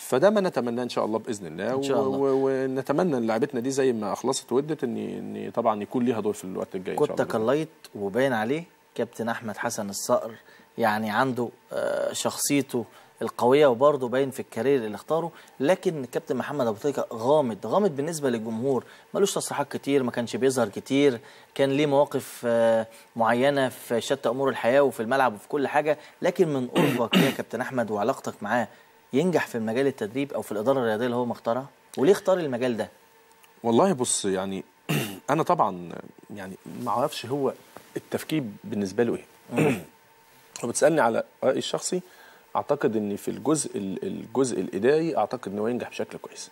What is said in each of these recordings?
فده ما نتمناه ان شاء الله باذن الله إن شاء الله. و- و- ونتمنى ان لعبتنا دي زي ما اخلصت ودت ان ان طبعا يكون ليها دور في الوقت الجاي ان شاء كنت الله تكليت وباين عليه كابتن احمد حسن الصقر يعني عنده آه، شخصيته القويه وبرضه باين في الكارير اللي اختاره لكن الكابتن محمد ابو تريكه غامض غامض بالنسبه للجمهور ملوش تصريحات كتير ما كانش بيظهر كتير كان ليه مواقف آه، معينه في شتى امور الحياه وفي الملعب وفي كل حاجه لكن من قربك يا كابتن احمد وعلاقتك معاه ينجح في مجال التدريب او في الاداره الرياضيه اللي هو مختارها وليه اختار المجال ده والله بص يعني انا طبعا يعني ما اعرفش هو التفكير بالنسبه له ايه وبتسالني على رايي الشخصي اعتقد ان في الجزء ال- الجزء الاداري اعتقد ان هو ينجح بشكل كويس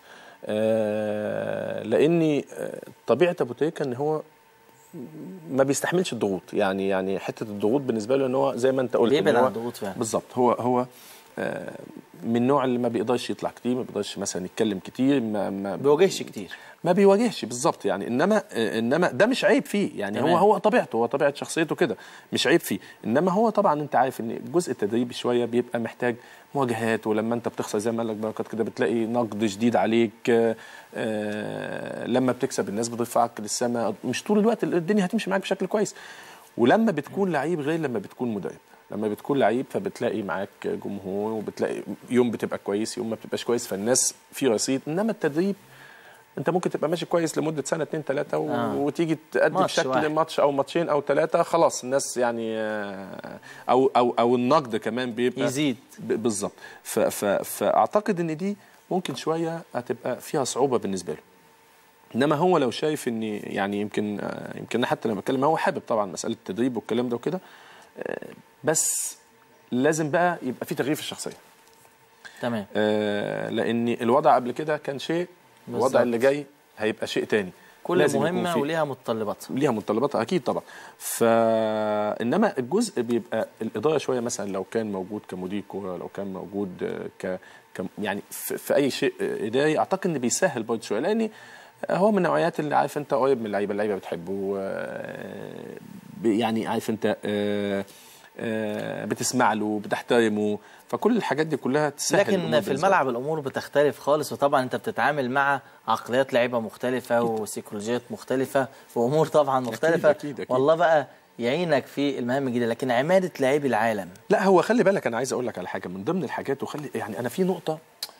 آه لاني آه، طبيعه ابو تريكه ان هو ما بيستحملش الضغوط يعني يعني حته الضغوط بالنسبه له ان هو زي ما انت قلت إن بيبعد هو- عن الضغوط فعلا. بالظبط هو هو آه، من النوع اللي ما بيقدرش يطلع كتير ما بيقدرش مثلا يتكلم كتير ما ما بيواجهش كتير ما بيواجهش بالظبط يعني انما آه، انما ده مش عيب فيه يعني تمام. هو هو طبيعته هو طبيعه شخصيته كده مش عيب فيه انما هو طبعا انت عارف ان الجزء التدريبي شويه بيبقى محتاج مواجهات ولما انت بتخسر زي ما قال لك بركات كده بتلاقي نقد شديد عليك آه، آه، لما بتكسب الناس بترفعك للسماء مش طول الوقت الدنيا هتمشي معاك بشكل كويس ولما بتكون لعيب غير لما بتكون مدرب لما بتكون لعيب فبتلاقي معاك جمهور وبتلاقي يوم بتبقى كويس يوم ما بتبقاش كويس فالناس في رصيد انما التدريب انت ممكن تبقى ماشي كويس لمده سنه اتنين تلاته و... آه. وتيجي تأدي ماتش بشكل واحد. ماتش او ماتشين او ثلاثه خلاص الناس يعني آه، او او او النقد كمان بيبقى يزيد. ب- بالظبط ف... ف... فاعتقد ان دي ممكن شويه هتبقى فيها صعوبه بالنسبه له انما هو لو شايف ان يعني يمكن آه، يمكن أنا حتى لما بتكلم هو حابب طبعا مساله التدريب والكلام ده وكده آه، بس لازم بقى يبقى في تغيير في الشخصيه تمام آه، لان الوضع قبل كده كان شيء بالظبط. الوضع اللي جاي هيبقى شيء تاني كل لازم يكون مهمه في- وليها متطلباتها ليها متطلباتها اكيد طبعا ف انما الجزء بيبقى الاداره شويه مثلا لو كان موجود كمدير كوره لو كان موجود آه، ك... ك يعني في, في اي شيء آه، اداري اعتقد ان بيسهل برضه شويه لان هو من النوعيات اللي عارف انت قريب من اللعيبه اللعيبه بتحبه آه، ب- يعني عارف انت آه، آه، بتسمع له بتحترمه فكل الحاجات دي كلها تسهل لكن الأمور في بالنسبة الملعب الامور بتختلف خالص وطبعا انت بتتعامل مع عقليات لعيبه مختلفه وسيكولوجيات مختلفه وامور طبعا مختلفه أكيد، أكيد. والله بقى يعينك في المهام الجديده لكن عماده لاعبي العالم لا هو خلي بالك انا عايز اقول لك على حاجه من ضمن الحاجات وخلي يعني انا في نقطه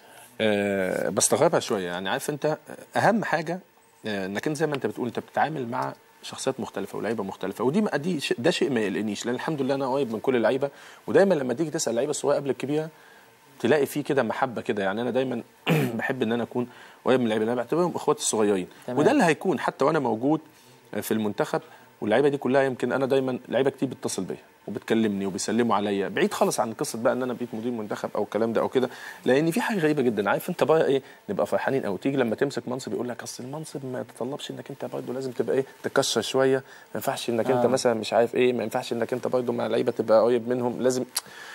أه بستغربها شويه يعني عارف انت اهم حاجه آه، انك انت زي ما انت بتقول انت بتتعامل مع شخصيات مختلفه ولاعيبه مختلفه ودي ما دي شيء- ده شيء ما يقلقنيش لان الحمد لله انا قريب من كل اللعيبه ودايما لما تيجي تسال اللعيبه الصغيره قبل الكبيره تلاقي فيه كده محبه كده يعني انا دايما بحب ان انا اكون قريب من اللعيبه انا بعتبرهم اخواتي الصغيرين تمام. وده اللي هيكون حتى وانا موجود في المنتخب واللعيبه دي كلها يمكن انا دايما لعيبه كتير بتتصل بيا وبتكلمني وبيسلموا عليا بعيد خالص عن قصه بقى ان انا بقيت مدير منتخب او الكلام ده او كده لان في حاجه غريبه جدا عارف انت بقى ايه نبقى فرحانين او تيجي لما تمسك منصب يقول لك اصل المنصب ما يتطلبش انك انت برضه لازم تبقى ايه تكشر شويه ما ينفعش انك آه. انت آه. مثلا مش عارف ايه ما ينفعش انك انت برضه مع لعيبه تبقى قريب منهم لازم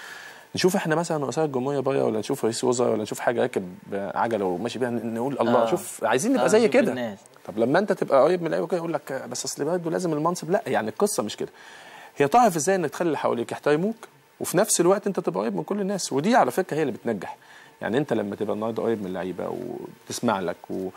نشوف احنا مثلا رؤساء الجمهوريه بره ولا نشوف رئيس وزراء ولا نشوف حاجه راكب عجله وماشي بيها نقول الله آه. شوف عايزين نبقى آه، زي شوف كده الناس. طب لما انت تبقى قريب من اللعيبه كده يقول لك بس اصل برضه لازم المنصب لا يعني القصه مش كده هي تعرف ازاي انك تخلي اللي حواليك يحترموك وفي نفس الوقت انت تبقى قريب من كل الناس ودي على فكره هي اللي بتنجح يعني انت لما تبقى النهارده قريب من اللعيبه وبتسمع لك و...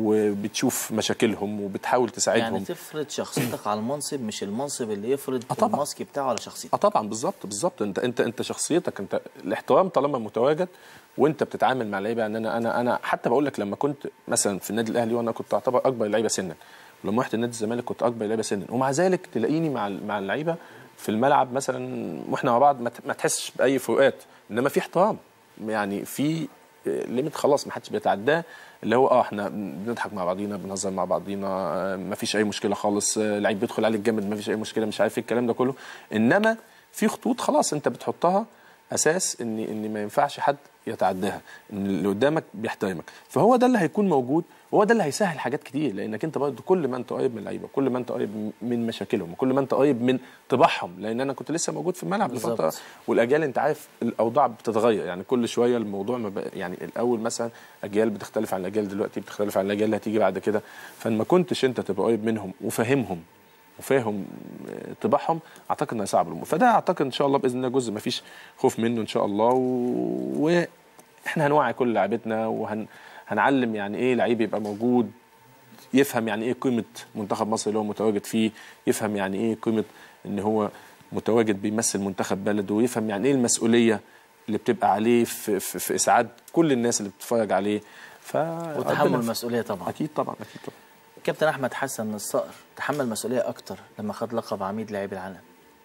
وبتشوف مشاكلهم وبتحاول تساعدهم يعني تفرض شخصيتك على المنصب مش المنصب اللي يفرض آه طبعا. الماسك بتاعه على شخصيتك اه طبعا بالظبط بالظبط انت انت انت شخصيتك انت الاحترام طالما متواجد وانت بتتعامل مع اللعيبه يعني انا انا انا حتى بقول لك لما كنت مثلا في النادي الاهلي وانا كنت اعتبر اكبر لعيبه سنا ولما رحت النادي الزمالك كنت اكبر لعيبه سنا ومع ذلك تلاقيني مع مع اللعيبه في الملعب مثلا واحنا مع بعض ما ت- ما تحسش باي فروقات انما في احترام يعني في ليميت خلاص ما حدش بيتعداه اللي هو اه احنا بنضحك مع بعضينا بنهزر مع بعضينا آه، ما فيش اي مشكله خالص آه، لعيب بيدخل عليك جامد ما فيش اي مشكله مش عارف ايه الكلام ده كله انما في خطوط خلاص انت بتحطها اساس ان ان ما ينفعش حد يتعداها ان اللي قدامك بيحترمك فهو ده اللي هيكون موجود وهو ده اللي هيسهل حاجات كتير لانك انت برضه كل ما انت قريب من اللعيبه كل ما انت قريب من مشاكلهم وكل ما انت قريب من طباعهم لان انا كنت لسه موجود في الملعب بالظبط. لفتره والاجيال انت عارف الاوضاع بتتغير يعني كل شويه الموضوع ما بقى يعني الاول مثلا اجيال بتختلف عن الاجيال دلوقتي بتختلف عن الاجيال اللي هتيجي بعد كده فما كنتش انت تبقى قريب منهم وفاهمهم وفاهم آه، طباعهم اعتقد انه هيصعب الامور فده اعتقد ان شاء الله باذن الله جزء ما فيش خوف منه ان شاء الله و... احنا هنوعي كل لعيبتنا وهنعلم يعني ايه لعيب يبقى موجود يفهم يعني ايه قيمه منتخب مصر اللي هو متواجد فيه يفهم يعني ايه قيمه ان هو متواجد بيمثل منتخب بلده ويفهم يعني ايه المسؤوليه اللي بتبقى عليه في, في, في اسعاد كل الناس اللي بتتفرج عليه ف وتحمل المسؤوليه طبعا اكيد طبعا اكيد طبعا كابتن احمد حسن الصقر تحمل مسؤوليه اكتر لما خد لقب عميد لاعبي العالم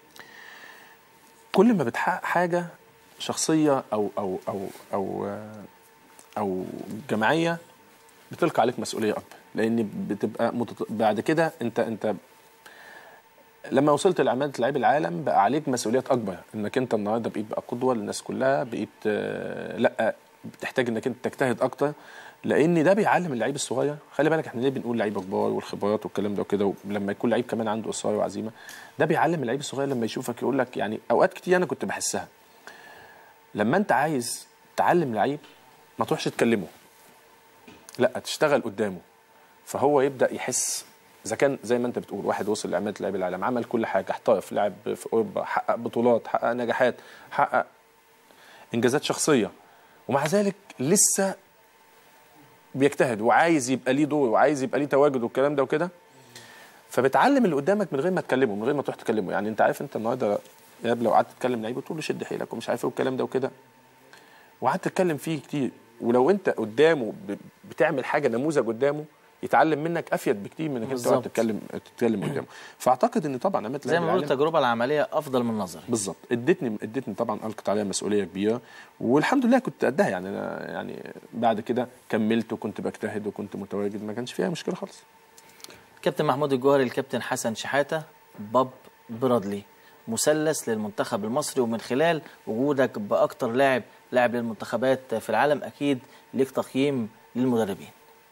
كل ما بتحقق حاجه شخصيه او او او او او جماعيه بتلقى عليك مسؤوليه اكبر لان بتبقى متط... بعد كده انت انت لما وصلت لعماده لعيب العالم بقى عليك مسؤوليات اكبر انك انت النهارده بقيت بقى قدوه للناس كلها بقيت آه، لا بتحتاج انك انت تجتهد اكتر لان ده بيعلم اللعيب الصغير خلي بالك احنا ليه بنقول لعيبه كبار والخبرات والكلام ده وكده ولما يكون لعيب كمان عنده اصرار وعزيمه ده بيعلم اللعيب الصغير لما يشوفك يقول لك يعني اوقات كتير انا كنت بحسها لما انت عايز تعلم لعيب ما تروحش تكلمه لا تشتغل قدامه فهو يبدا يحس اذا كان زي ما انت بتقول واحد وصل لعماده لعيب العالم عمل كل حاجه احترف لعب في اوروبا حقق بطولات حقق نجاحات حقق انجازات شخصيه ومع ذلك لسه بيجتهد وعايز يبقى ليه دور وعايز يبقى ليه تواجد والكلام ده وكده فبتعلم اللي قدامك من غير ما تكلمه من غير ما تروح تكلمه يعني انت عارف انت النهارده يا لو قعدت تتكلم لعيب وتقول له شد حيلك ومش عارف ايه والكلام ده وكده وقعدت تتكلم فيه كتير ولو انت قدامه ب- بتعمل حاجه نموذج قدامه يتعلم منك افيد بكتير من انك انت تقعد بالظبط. تتكلم تتكلم قدامه فاعتقد ان طبعا عملت زي ما بنقول التجربه العمليه افضل من النظري بالظبط ادتني ادتني طبعا القت عليها مسؤوليه كبيره والحمد لله كنت قدها يعني انا يعني بعد كده كملت وكنت بجتهد وكنت متواجد ما كانش فيها مشكله خالص كابتن محمود الجوهري الكابتن حسن شحاته باب برادلي مثلث للمنتخب المصري ومن خلال وجودك باكتر لاعب لاعب للمنتخبات في العالم اكيد ليك تقييم للمدربين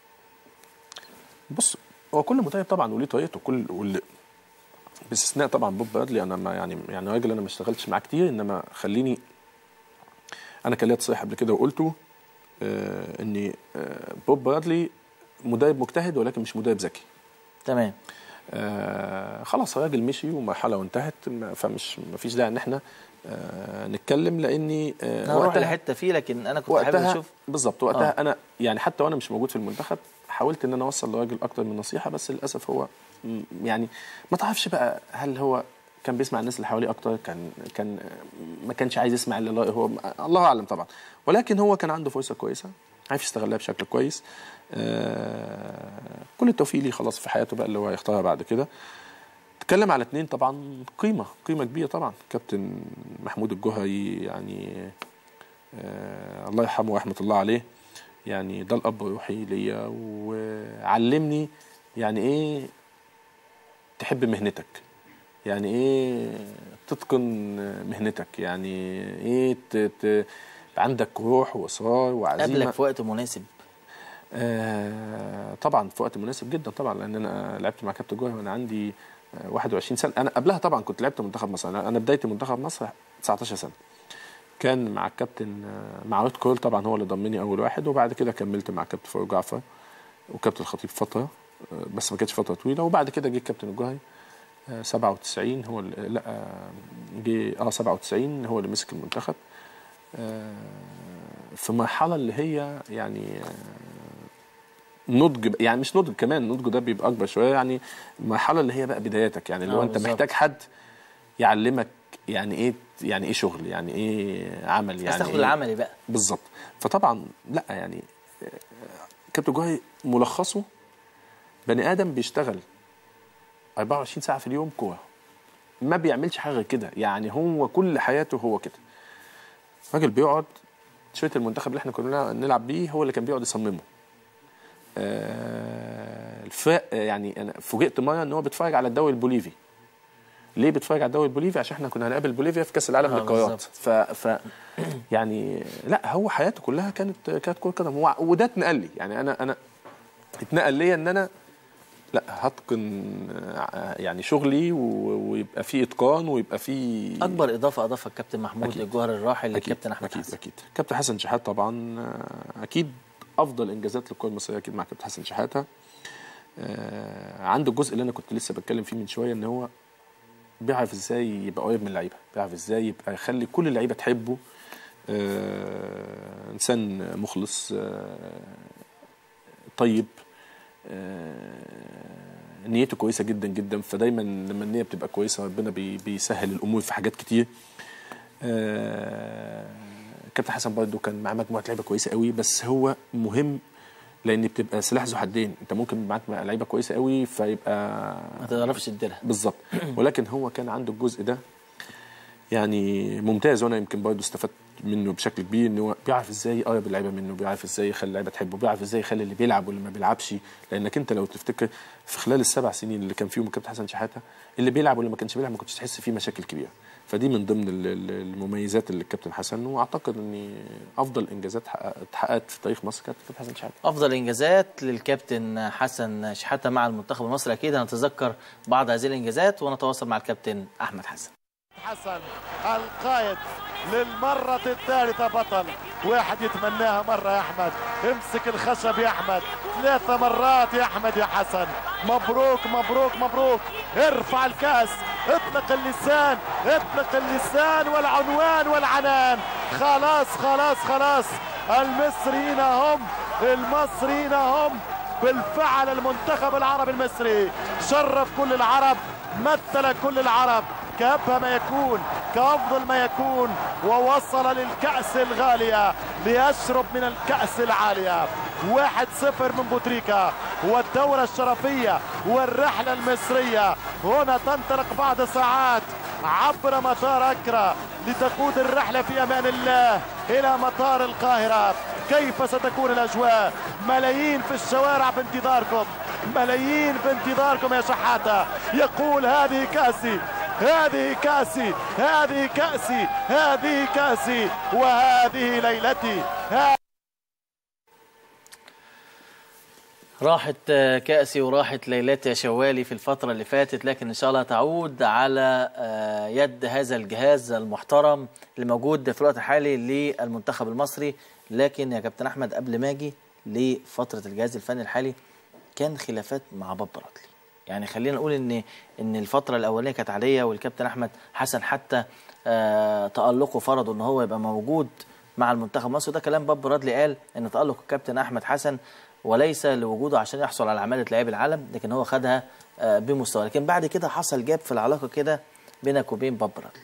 بص هو كل مدرب طبعا وليه طريقته كل واللي باستثناء طبعا بوب بادلي انا ما يعني يعني راجل انا ما اشتغلتش معاه كتير انما خليني انا كان ليا تصريح قبل كده وقلته آه اني آه بوب بادلي مدرب مجتهد ولكن مش مدرب ذكي تمام آه خلاص الراجل مشي ومرحله وانتهت ما- فمش ما فيش داعي ان احنا آه نتكلم لاني آه انا هروح وقتها- لحته فيه لكن انا كنت حابب وقتها اشوف بالظبط وقتها آه. انا يعني حتى وانا مش موجود في المنتخب حاولت ان انا اوصل لراجل اكتر من نصيحه بس للاسف هو م- يعني ما تعرفش بقى هل هو كان بيسمع الناس اللي حواليه اكتر كان كان ما كانش عايز يسمع اللي لا- هو الله اعلم طبعا ولكن هو كان عنده فرصه كويسه عارف يستغلها بشكل كويس آه كل التوفيق ليه خلاص في حياته بقى اللي هو هيختارها بعد كده اتكلم على اتنين طبعا قيمه قيمه كبيره طبعا كابتن محمود الجوهري يعني آه الله يرحمه ورحمه الله عليه يعني ده الاب الروحي ليا وعلمني يعني ايه تحب مهنتك يعني ايه تتقن مهنتك يعني ايه ت... ت... عندك روح واصرار وعزيمه قابلك في وقت مناسب آه طبعا في وقت مناسب جدا طبعا لان انا لعبت مع كابتن جوهر وانا عندي آه 21 سنه انا قبلها طبعا كنت لعبت منتخب مصر انا أنا بدايتي منتخب مصر 19 سنه كان مع الكابتن آه، مع ريد كول طبعا هو اللي ضمني اول واحد وبعد كده كملت مع كابتن فاروق جعفر وكابتن الخطيب فتره آه، بس ما كانتش فتره طويله وبعد كده جه الكابتن الجوهري آه، 97 هو اللي لا آه، جه اه 97 هو اللي مسك المنتخب آه، في مرحله اللي هي يعني آه، نضج ب- يعني مش نضج كمان النضج ده بيبقى اكبر شويه يعني المرحله اللي هي بقى بداياتك يعني اللي آه، هو انت بالظبط. محتاج حد يعلمك يعني ايه يعني ايه شغل يعني ايه عمل عايز يعني تاخد إيه العملي بقى بالظبط فطبعا لا يعني آه، كابتن جوهري ملخصه بني ادم بيشتغل 24 ساعه في اليوم كوره ما بيعملش حاجه غير كده يعني هو كل حياته هو كده راجل بيقعد تيشيرت المنتخب اللي احنا كنا نلعب بيه هو اللي كان بيقعد يصممه آه، الفرق يعني انا فوجئت مره ان هو بيتفرج على الدوري البوليفي ليه بيتفرج على الدوري البوليفي عشان احنا كنا هنقابل بوليفيا في كاس العالم آه، للقارات بالظبط. ف, ف يعني لا هو حياته كلها كانت كانت كره قدم هو- وده اتنقل لي يعني انا انا اتنقل لي ان انا لا هتقن آه، يعني شغلي و- ويبقى فيه اتقان ويبقى فيه اكبر اضافه اضافها الكابتن محمود أكيد. الجوهري الراحل اكيد للكابتن احمد اكيد حسن اكيد كابتن حسن شحات طبعا آه، اكيد افضل انجازات للكره المصريه اكيد مع كابتن حسن شحاته آه، عنده الجزء اللي انا كنت لسه بتكلم فيه من شويه ان هو بيعرف ازاي يبقى قريب من اللعيبه بيعرف ازاي يبقى يخلي كل اللعيبه تحبه آه، انسان مخلص آه، طيب آه، نيته كويسه جدا جدا فدايما لما النيه بتبقى كويسه ربنا بي- بيسهل الامور في حاجات كتير آه، كابتن حسن برضه كان معاه مجموعه لعيبه كويسه قوي بس هو مهم لان بتبقى سلاح ذو حدين انت ممكن معاك لعيبه كويسه قوي فيبقى ما تعرفش تديرها بالظبط ولكن هو كان عنده الجزء ده يعني ممتاز وانا يمكن برضه استفدت منه بشكل كبير ان هو بيعرف ازاي يقرب اللعيبه منه بيعرف ازاي يخلي اللعيبه تحبه بيعرف ازاي يخلي اللي بيلعب واللي ما بيلعبش لانك انت لو تفتكر في خلال السبع سنين اللي كان فيهم الكابتن حسن شحاته اللي بيلعب واللي ما كانش بيلعب ما كنتش تحس فيه مشاكل كبيره فدي من ضمن ال- ال- المميزات اللي الكابتن حسن واعتقد ان افضل انجازات حققت- اتحققت في تاريخ مصر كانت الكابتن حسن شحاته افضل انجازات للكابتن حسن شحاته مع المنتخب المصري اكيد هنتذكر بعض هذه الانجازات ونتواصل مع الكابتن احمد حسن حسن القائد للمرة الثالثة بطل واحد يتمناها مرة يا أحمد امسك الخشب يا أحمد ثلاثة مرات يا أحمد يا حسن مبروك مبروك مبروك ارفع الكاس اطلق اللسان اطلق اللسان والعنوان والعنان خلاص خلاص خلاص المصريين هم المصريين هم بالفعل المنتخب العربي المصري شرف كل العرب مثل كل العرب كأبهى ما يكون كأفضل ما يكون ووصل للكأس الغالية ليشرب من الكأس العالية واحد صفر من بوتريكا والدورة الشرفية والرحلة المصرية هنا تنطلق بعد ساعات عبر مطار أكرا لتقود الرحلة في أمان الله إلى مطار القاهرة كيف ستكون الأجواء ملايين في الشوارع بانتظاركم ملايين بانتظاركم يا شحاتة يقول هذه كأسي هذه كأسي هذه كأسي هذه كأسي وهذه ليلتي راحت آه، كأسي وراحت ليلتي يا شوالي في الفترة اللي فاتت لكن إن شاء الله تعود على آه، يد هذا الجهاز المحترم اللي موجود في الوقت الحالي للمنتخب المصري لكن يا كابتن أحمد قبل ما أجي لفترة الجهاز الفني الحالي كان خلافات مع باب برادلي يعني خلينا نقول ان ان الفتره الاولانيه كانت عاديه والكابتن احمد حسن حتى آه تالقه فرضه ان هو يبقى موجود مع المنتخب مصر وده كلام باب برادلي قال ان تالق الكابتن احمد حسن وليس لوجوده عشان يحصل على عماله لاعبي العالم لكن هو خدها آه بمستوى لكن بعد كده حصل جاب في العلاقه كده بينك وبين باب برادلي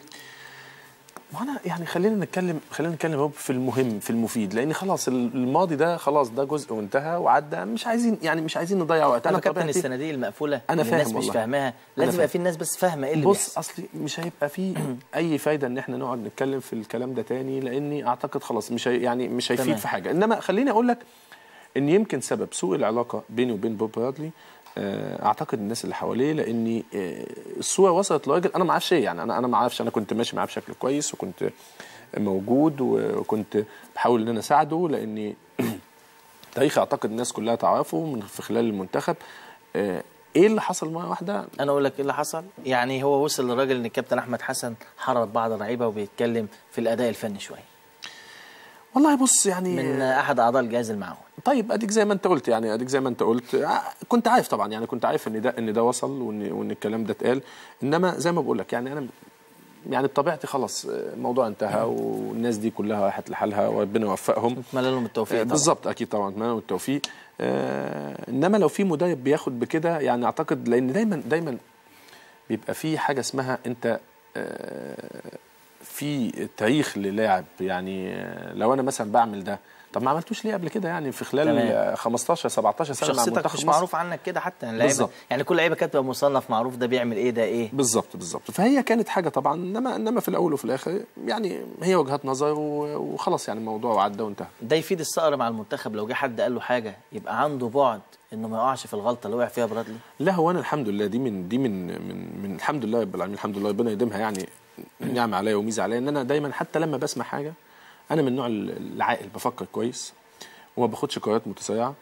ما انا يعني خلينا نتكلم خلينا نتكلم هو في المهم في المفيد لان خلاص الماضي ده خلاص ده جزء وانتهى وعدى مش عايزين يعني مش عايزين نضيع وقت انا انا كابتن طبيعتي الصناديق المقفوله أنا اللي فاهم الناس مش والله. فاهماها لازم فاهم. يبقى في الناس بس فاهمه ايه اللي بص بيحصل اصلي مش هيبقى فيه اي فايده ان احنا نقعد نتكلم في الكلام ده تاني لاني اعتقد خلاص مش هي يعني مش هيفيد تمام. في حاجه انما خليني اقول لك ان يمكن سبب سوء العلاقه بيني وبين بوب برادلي آه، اعتقد الناس اللي حواليه لاني آه، الصوره وصلت لراجل انا ما اعرفش ايه يعني انا انا ما اعرفش انا كنت ماشي معاه بشكل كويس وكنت موجود وكنت بحاول ان انا اساعده لاني تاريخ اعتقد الناس كلها تعرفه من في خلال المنتخب آه، ايه اللي حصل مره واحده انا اقول لك ايه اللي حصل يعني هو وصل للراجل ان الكابتن احمد حسن حرض بعض اللعيبه وبيتكلم في الاداء الفني شويه والله بص يعني من احد اعضاء الجهاز المعاون طيب اديك زي ما انت قلت يعني اديك زي ما انت قلت ع- كنت عارف طبعا يعني كنت عارف ان ده ان ده وصل وان وان الكلام ده اتقال انما زي ما بقول لك يعني انا يعني بطبيعتي خلاص الموضوع انتهى والناس دي كلها راحت لحالها وربنا يوفقهم اتمنى لهم التوفيق آه، طبعا بالظبط اكيد طبعا اتمنى لهم التوفيق آه انما لو في مدرب بياخد بكده يعني اعتقد لان دايما دايما بيبقى في حاجه اسمها انت آه في تاريخ للاعب يعني آه، لو انا مثلا بعمل ده طب ما عملتوش ليه قبل كده يعني في خلال تمام. آه، 15 17 سنه مع شخصيتك منتخب مش مصر معروف عنك كده حتى يعني لعيبه بالظبط. يعني كل لعيبه كانت تبقى مصنف معروف ده بيعمل ايه ده ايه بالظبط بالظبط فهي كانت حاجه طبعا انما انما في الاول وفي الاخر يعني هي وجهات نظر و- وخلاص يعني الموضوع وعدى وانتهى ده يفيد الصقر مع المنتخب لو جه حد قال له حاجه يبقى عنده بعد انه ما يقعش في الغلطه اللي وقع فيها برادلي لا هو انا الحمد لله دي من دي من من من الحمد لله رب العالمين الحمد لله ربنا يديمها يعني نعمه عليا وميزه عليا ان انا دايما حتى لما بسمع حاجه انا من النوع العاقل بفكر كويس وما باخدش قرارات متسرعه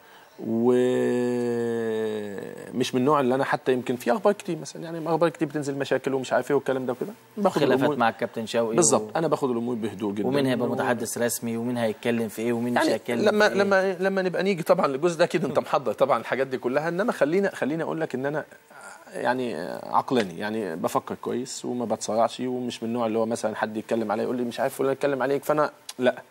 ومش من النوع اللي انا حتى يمكن في اخبار كتير مثلا يعني اخبار كتير بتنزل مشاكل ومش عارف ايه والكلام ده وكده باخد خلافات الأمور- مع الكابتن شوقي بالظبط انا باخد الامور بهدوء جدا ومين هيبقى و- متحدث رسمي ومين هيتكلم في ايه ومين مش يعني هيتكلم لما في إيه. لما لما نبقى نيجي طبعا للجزء ده اكيد انت محضر طبعا الحاجات دي كلها انما خلينا خليني اقول لك ان انا يعني عقلاني يعني بفكر كويس وما بتسرعش ومش من النوع اللي هو مثلا حد يتكلم عليا يقول لي مش عارف فلان يتكلم عليك فانا لا